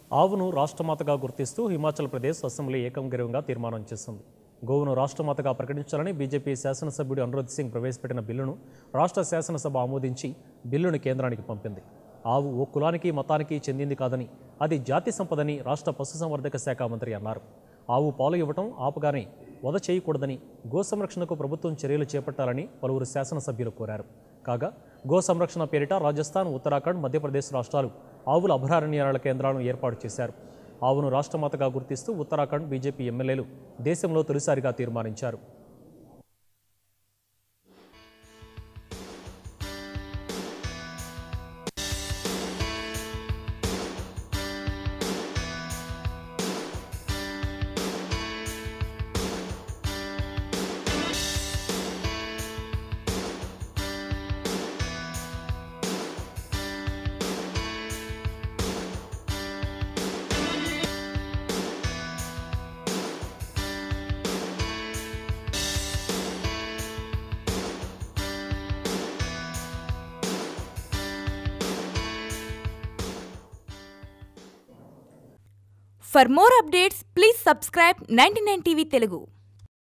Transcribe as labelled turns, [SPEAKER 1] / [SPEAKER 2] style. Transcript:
[SPEAKER 1] ఆవును రాష్ట్రమాతగా గుర్తిస్తూ హిమాచల్ ప్రదేశ్ అసెంబ్లీ ఏకంగ్రీవంగా తీర్మానం చేసింది గోవును రాష్ట్రమాతగా ప్రకటించాలని బీజేపీ శాసనసభ్యుడు అనురోధ్ సింగ్ ప్రవేశపెట్టిన బిల్లును రాష్ట్ర శాసనసభ ఆమోదించి బిల్లును కేంద్రానికి పంపింది ఆవు ఓ కులానికి మతానికి చెందింది కాదని అది జాతి సంపదని రాష్ట్ర పశుసంవర్ధక శాఖ మంత్రి అన్నారు ఆవు పాలు ఇవ్వటం ఆపగానే వధ చేయకూడదని గో సంరక్షణకు ప్రభుత్వం చర్యలు చేపట్టాలని పలువురు శాసనసభ్యులు కోరారు కాగా గో సంరక్షణ పేరిట రాజస్థాన్ ఉత్తరాఖండ్ మధ్యప్రదేశ్ రాష్ట్రాలు ఆవుల అభయారణ్యాల కేంద్రాలను ఏర్పాటు చేశారు ఆవును రాష్ట్రమాతగా గుర్తిస్తూ ఉత్తరాఖండ్ బీజేపీ ఎమ్మెల్యేలు దేశంలో తొలిసారిగా తీర్మానించారు
[SPEAKER 2] For more updates, please subscribe 99 TV Telugu.